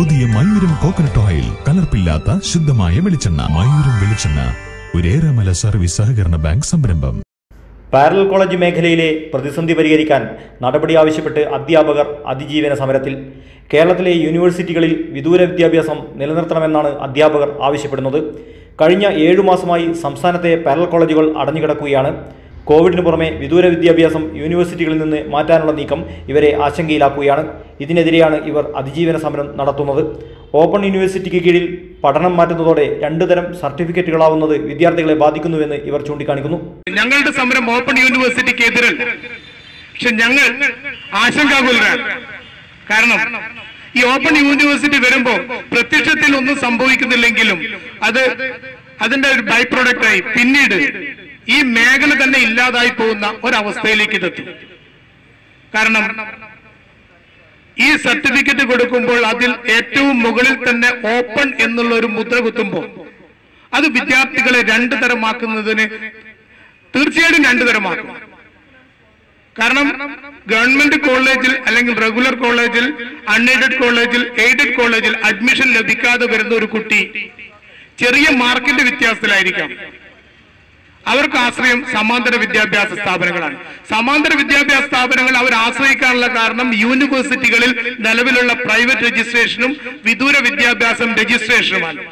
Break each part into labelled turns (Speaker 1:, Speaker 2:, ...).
Speaker 1: പുതിയ മയൂരം coconut oil കലർപ്പില്ലാത്ത ശുദ്ധമായ വെളിച്ചെണ്ണ മയൂരം വെളിച്ചെണ്ണ ഒരേറെമല സർവീസ് സഹകരണ ബാങ്ക് സംരംഭം
Speaker 2: പാരലൽ കോളേജ് മേഖലയിലെ പ്രതിസന്ധി പരിഹരിക്കാൻ നടപടി ആവശ്യപ്പെട്ട് അധ്യാപകർ അതിജീവന സമരത്തിൽ കേരളത്തിലെ യൂണിവേഴ്സിറ്റികളിൽ വിദൂര വിദ്യാഭ്യാസം നിലനിർത്തണമെന്നാണ് അധ്യാപകർ ആവശ്യപ്പെടുന്നത് കഴിഞ്ഞ ഏഴു മാസമായി സംസ്ഥാനത്തെ പാരലൽ കോളേജുകൾ അടഞ്ഞുകിടക്കുകയാണ് കോവിഡിന് പുറമെ വിദൂര വിദ്യാഭ്യാസം യൂണിവേഴ്സിറ്റികളിൽ നിന്ന് മാറ്റാനുള്ള നീക്കം ഇവരെ ആശങ്കയിലാക്കുകയാണ് ഇതിനെതിരെയാണ് ഇവർ അതിജീവന സമരം നടത്തുന്നത് ഓപ്പൺ യൂണിവേഴ്സിറ്റിക്ക് കീഴിൽ പഠനം മാറ്റുന്നതോടെ രണ്ടു തരം സർട്ടിഫിക്കറ്റുകളാവുന്നത് വിദ്യാർത്ഥികളെ ബാധിക്കുന്നുവെന്ന് ഇവർ ചൂണ്ടിക്കാണിക്കുന്നു
Speaker 3: ഞങ്ങളുടെ സമരം ഓപ്പൺ യൂണിവേഴ്സിറ്റിക്ക് എതിരല്ല പക്ഷെ ഞങ്ങൾ ആശങ്കാകുലരാണ് കാരണം ഈ ഓപ്പൺ യൂണിവേഴ്സിറ്റി വരുമ്പോൾ പ്രത്യക്ഷത്തിൽ ഒന്നും സംഭവിക്കുന്നില്ലെങ്കിലും അത് അതിന്റെ ഒരു ബൈ പ്രൊഡക്റ്റായി പിന്നീട് ഈ മേഖല തന്നെ ഇല്ലാതായി പോകുന്ന ഒരവസ്ഥയിലേക്ക് ഇതെത്തും കാരണം ഈ സർട്ടിഫിക്കറ്റ് കൊടുക്കുമ്പോൾ അതിൽ ഏറ്റവും മുകളിൽ തന്നെ ഓപ്പൺ എന്നുള്ള ഒരു മുദ്ര കുത്തുമ്പോൾ അത് വിദ്യാർത്ഥികളെ രണ്ടു തരമാക്കുന്നതിന് തീർച്ചയായിട്ടും രണ്ടു തരമാക്കും കാരണം ഗവൺമെന്റ് കോളേജിൽ അല്ലെങ്കിൽ റെഗുലർ കോളേജിൽ അൺഎയ്ഡഡ് കോളേജിൽ എയ്ഡഡ് കോളേജിൽ അഡ്മിഷൻ ലഭിക്കാതെ വരുന്ന ഒരു കുട്ടി ചെറിയ മാർക്കിന്റെ വ്യത്യാസത്തിലായിരിക്കാം അവർക്ക് ആശ്രയം സമാന്തര വിദ്യാഭ്യാസ സ്ഥാപനങ്ങളാണ് സമാന്തര വിദ്യാഭ്യാസ സ്ഥാപനങ്ങൾ അവർ ആശ്രയിക്കാനുള്ള കാരണം യൂണിവേഴ്സിറ്റികളിൽ നിലവിലുള്ള പ്രൈവറ്റ് രജിസ്ട്രേഷനും വിദൂര വിദ്യാഭ്യാസം രജിസ്ട്രേഷനുമാണ്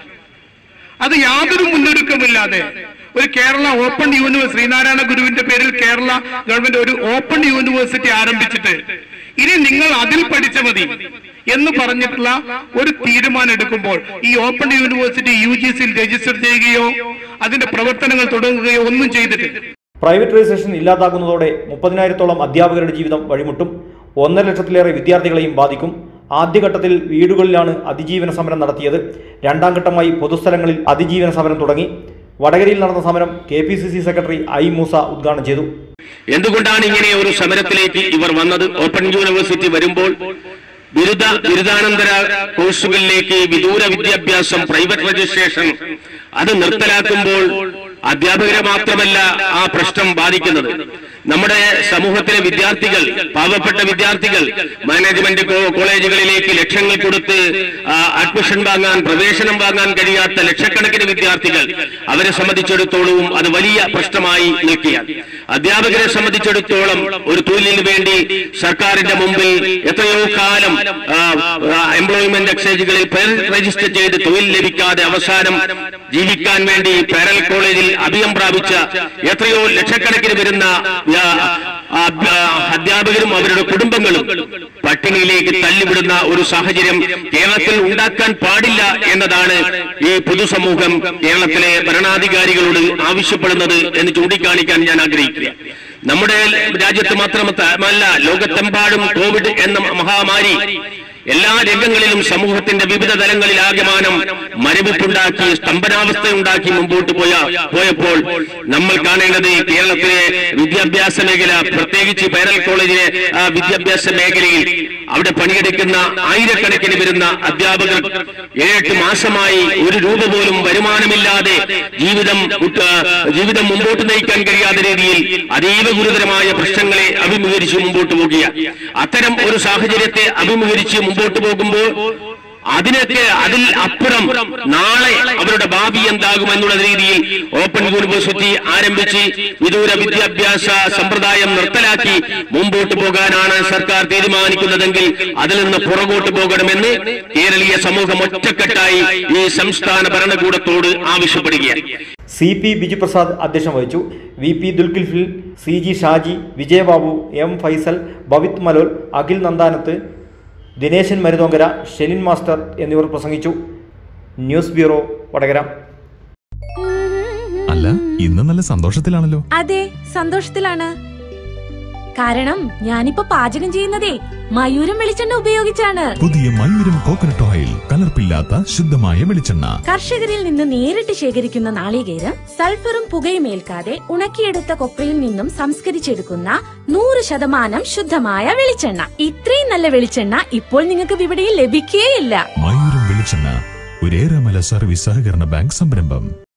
Speaker 3: അത് യാതൊരു മുന്നൊരുക്കമില്ലാതെ ഒരു കേരള ഓപ്പൺ യൂണിവേഴ്സിറ്റി ശ്രീനാരായണ ഗുരുവിന്റെ പേരിൽ കേരള ഗവൺമെന്റ് ഒരു ഓപ്പൺ യൂണിവേഴ്സിറ്റി ആരംഭിച്ചിട്ട് ഇനി നിങ്ങൾ അതിൽ പഠിച്ച മതി എന്ന് പറഞ്ഞിട്ടുള്ള ഒരു തീരുമാനം എടുക്കുമ്പോൾ ഈ ഓപ്പൺ യൂണിവേഴ്സിറ്റി യു ജി സിയിൽ രജിസ്റ്റർ ചെയ്യുകയോ അതിന്റെ പ്രവർത്തനങ്ങൾ തുടങ്ങുകയോ ഒന്നും ചെയ്തിട്ടില്ല
Speaker 2: പ്രൈവറ്റ് രജിസ്ട്രേഷൻ ഇല്ലാതാകുന്നതോടെ മുപ്പതിനായിരത്തോളം അധ്യാപകരുടെ ജീവിതം വഴിമുട്ടും ഒന്നര ലക്ഷത്തിലേറെ വിദ്യാർത്ഥികളെയും ബാധിക്കും ആദ്യഘട്ടത്തിൽ വീടുകളിലാണ് അതിജീവന സമരം നടത്തിയത് രണ്ടാം ഘട്ടമായി പൊതുസ്ഥലങ്ങളിൽ അതിജീവന സമരം തുടങ്ങി വടകരയിൽ നടന്ന സമരം K P C C secretary I Moosa ഉദ്ഘാടനം ചെയ്തു
Speaker 4: എന്തുകൊണ്ടാണ് ഇങ്ങനെ ഒരു സമരത്തിലേക്ക് ഇവർ വന്നത് ഓപ്പൺ യൂണിവേഴ്സിറ്റി വരുമ്പോൾ ബിരുദ ബിരുദാനന്തര കോഴ്സുകളിലേക്ക് വിദൂര വിദ്യാഭ്യാസം പ്രൈവറ്റ് രജിസ്ട്രേഷൻ അത് നിർത്തലാക്കുമ്പോൾ അധ്യാപകരെ മാത്രമല്ല ആ പ്രശ്നം ബാധിക്കുന്നത് നമ്മുടെ സമൂഹത്തിലെ വിദ്യാർത്ഥികൾ പാവപ്പെട്ട വിദ്യാർത്ഥികൾ മാനേജ്മെന്റ് കോ- കോളേജുകളിലേക്ക് ലക്ഷങ്ങൾ കൊടുത്ത് ആ, അഡ്മിഷൻ വാങ്ങാൻ പ്രവേശനം വാങ്ങാൻ കഴിയാത്ത ലക്ഷക്കണക്കിന് വിദ്യാർത്ഥികൾ അവരെ സംബന്ധിച്ചിടത്തോളവും അത് വലിയ പ്രശ്നമായി നിൽക്കുകയാണ് അധ്യാപകരെ സംബന്ധിച്ചിടത്തോളം ഒരു തൊഴിലിന് വേണ്ടി സർക്കാരിന്റെ മുമ്പിൽ എത്രയോ കാലം എംപ്ലോയ്മെന്റ് എക്സ്ചേഞ്ചുകളിൽ പേര് രജിസ്റ്റർ ചെയ്ത് തൊഴിൽ ലഭിക്കാതെ അവസാനം ജീവിക്കാൻ വേണ്ടി പാരൽ കോളേജിൽ അഭയം പ്രാപിച്ച എത്രയോ ലക്ഷക്കണക്കിന് വരുന്ന ആ, ആ, അധ്യാപകരും അവരുടെ കുടുംബങ്ങളും പട്ടിണിയിലേക്ക് തള്ളിവിടുന്ന ഒരു സാഹചര്യം കേരളത്തിൽ ഉണ്ടാക്കാൻ പാടില്ല എന്നതാണ് ഈ പൊതുസമൂഹം കേരളത്തിലെ ഭരണാധികാരികളോട് ആവശ്യപ്പെടുന്നത് എന്ന് ചൂണ്ടിക്കാണിക്കാൻ ഞാൻ ആഗ്രഹിക്കുക നമ്മുടെ രാജ്യത്ത് മാത്രമല്ല ലോകത്തെമ്പാടും കോവിഡ് എന്ന മഹാമാരി എല്ലാ രംഗങ്ങളിലും സമൂഹത്തിന്റെ വിവിധ തലങ്ങളിൽ ആകമാനം മരവിപ്പുണ്ടാക്കി സ്തംഭനാവസ്ഥ ഉണ്ടാക്കി മുമ്പോട്ട് പോയ പോയപ്പോൾ നമ്മൾ കാണേണ്ടത് കേരളത്തിലെ വിദ്യാഭ്യാസ മേഖല പ്രത്യേകിച്ച് പേരൽ കോളേജിലെ ആ, വിദ്യാഭ്യാസ മേഖലയിൽ അവിടെ പണിയെടുക്കുന്ന ആയിരക്കണക്കിന് വരുന്ന അധ്യാപകർ ഏഴെട്ട് മാസമായി ഒരു രൂപ പോലും വരുമാനമില്ലാതെ ജീവിതം മുട്ട- ജീവിതം മുമ്പോട്ട് നയിക്കാൻ കഴിയാത്ത രീതിയിൽ അതീവ ഗുരുതരമായ പ്രശ്നങ്ങളെ അഭിമുഖീകരിച്ച് മുമ്പോട്ട് പോകുകയാണ് അത്തരം ഒരു സാഹചര്യത്തെ അഭിമുഖീകരിച്ച് മുമ്പോട്ട് പോകുമ്പോൾ അതിനൊക്കെ അതിൽ അപ്പുറം നാളെ അവരുടെ ഭാവി എന്താകും എന്നുള്ള രീതിയിൽ ഓപ്പൺ യൂണിവേഴ്സിറ്റി ആരംഭിച്ച് വിദൂര വിദ്യാഭ്യാസ സമ്പ്രദായം നിർത്തലാക്കി മുമ്പോട്ട് പോകാനാണ് സർക്കാർ തീരുമാനിക്കുന്നതെങ്കിൽ അതിൽ നിന്ന് പുറകോട്ട് പോകണമെന്ന് കേരളീയ സമൂഹം ഒറ്റക്കെട്ടായി ഈ സംസ്ഥാന ഭരണകൂടത്തോട് ആവശ്യപ്പെടുകയാണ്
Speaker 2: സി പി ബിജുപ്രസാദ് അധ്യക്ഷം വഹിച്ചു V P Dulkifil C G Shaji Vijayababu M Faisal Bhavith Malol Akhil Nandanath Dineshan Maruthonkara Shelin master എന്നിവർ പ്രസംഗിച്ചു ന്യൂസ് ബ്യൂറോ വടകര
Speaker 1: അല്ല ഇന്ന് നല്ല സന്തോഷത്തിലാണല്ലോ
Speaker 5: അതെ സന്തോഷത്തിലാണ് കാരണം ഞാനിപ്പോ പാചകം ചെയ്യുന്നതേ മയൂരം വെളിച്ചെണ്ണ ഉപയോഗിച്ചാണ്
Speaker 1: പുതിയ മയൂരം കോക്കനട്ട് ഓയിൽ കലർപ്പില്ലാത്ത ശുദ്ധമായ വെളിച്ചെണ്ണ
Speaker 5: കർഷകരിൽ നിന്ന് നേരിട്ട് ശേഖരിക്കുന്ന നാളികേരം സൾഫറും പുകയും ഏൽക്കാതെ ഉണക്കിയെടുത്ത കൊപ്രയിൽ നിന്നും സംസ്കരിച്ചെടുക്കുന്ന നൂറ് ശതമാനം ശുദ്ധമായ വെളിച്ചെണ്ണ ഇത്രയും നല്ല വെളിച്ചെണ്ണ ഇപ്പോൾ നിങ്ങൾക്ക് വിപണിയിൽ ലഭിക്കുകയില്ല
Speaker 1: മയൂരം വെളിച്ചെണ്ണ ഒരേറെമല സർവീസ് സഹകരണ ബാങ്ക് സംരംഭം